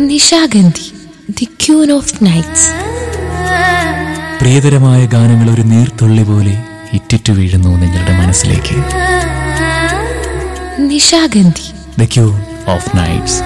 Nishagandhi the queen of nights പ്രിയതരമായ ഗാനങ്ങൾ ഒരു നീർത്തുള്ളി പോലെ ഇറ്റിറ്റു വീഴുന്നു നിങ്ങളുടെ മനസ്സിലേക്ക് Nishagandhi the queen of nights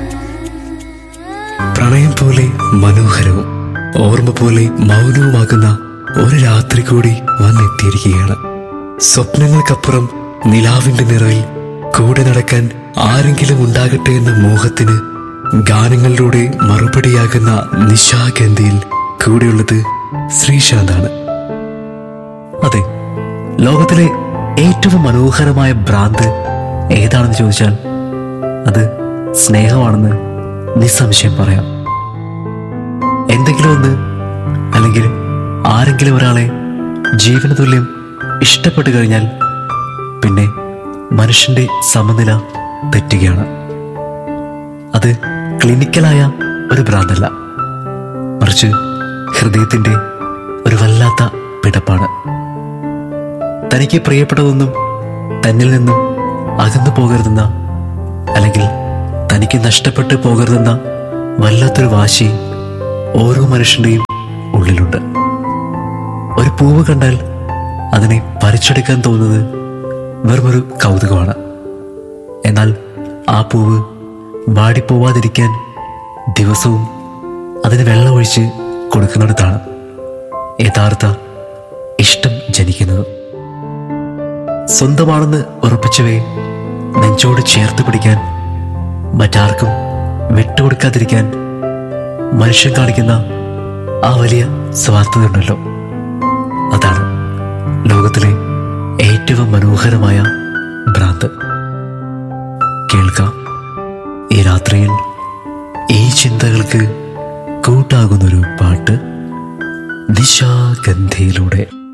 പ്രണയം പോലെ മനോഹരവും ഓർമ്മ പോലെ മൗനവുമാകുന്ന ഒരു രാത്രി കൂടി വന്നെത്തിയിരിക്കുകയാണ് സ്വപ്നങ്ങൾക്കപ്പുറം നിലാവിന്റെ നിറവിൽ കൂടെ നടക്കാൻ ആരെങ്കിലും ഉണ്ടാകട്ടെ എന്ന മോഹത്തിന് ഗാനങ്ങളിലൂടെ മറുപടിയാകുന്ന നിശാഗന്ധിയിൽ കൂടെയുള്ളത് ശ്രീശാന്താണ് അതെ ലോകത്തിലെ ഏറ്റവും മനോഹരമായ ഭ്രാന്ത് ഏതാണെന്ന് ചോദിച്ചാൽ അത് സ്നേഹമാണെന്ന് നിസ്സംശയം പറയാം എന്തെങ്കിലും ഒന്ന് അല്ലെങ്കിൽ ആരെങ്കിലും ഒരാളെ ജീവന തുല്യം ഇഷ്ടപ്പെട്ടു കഴിഞ്ഞാൽ പിന്നെ മനുഷ്യന്റെ സമനില തെറ്റുകയാണ് അത് ക്ലിനിക്കലായ ഒരു ഭ്രാന്തല്ല മറിച്ച് ഹൃദയത്തിന്റെ ഒരു വല്ലാത്ത പിടപ്പാണ് തനിക്ക് പ്രിയപ്പെട്ടതൊന്നും തന്നിൽ നിന്നും അകന്നു പോകരുതെന്ന അല്ലെങ്കിൽ തനിക്ക് നഷ്ടപ്പെട്ടു പോകരുതെന്ന വല്ലാത്തൊരു വാശി ഓരോ മനുഷ്യന്റെയും ഉള്ളിലുണ്ട് ഒരു പൂവ് കണ്ടാൽ അതിനെ പറിച്ചെടുക്കാൻ തോന്നുന്നത് വെറുമൊരു കൗതുകമാണ് എന്നാൽ ആ പൂവ് വാടിപ്പോവാതിരിക്കാൻ ദിവസവും അതിന് വെള്ളമൊഴിച്ച് കൊടുക്കുന്നിടത്താണ് യഥാർത്ഥ ഇഷ്ടം ജനിക്കുന്നത് സ്വന്തമാണെന്ന് ഉറപ്പിച്ചവയെ നെഞ്ചോട് ചേർത്ത് പിടിക്കാൻ മറ്റാർക്കും വിട്ടുകൊടുക്കാതിരിക്കാൻ മനുഷ്യൻ കാണിക്കുന്ന ആ വലിയ സ്വാർത്ഥതയുണ്ടല്ലോ അതാണ് ലോകത്തിലെ ഏറ്റവും മനോഹരമായ ഭ്രാന്ത് കേൾക്കാം ഈ രാത്രിയിൽ ഈ ചിന്തകൾക്ക് കൂട്ടാകുന്നൊരു പാട്ട് ദിശാഗന്ധിയിലൂടെ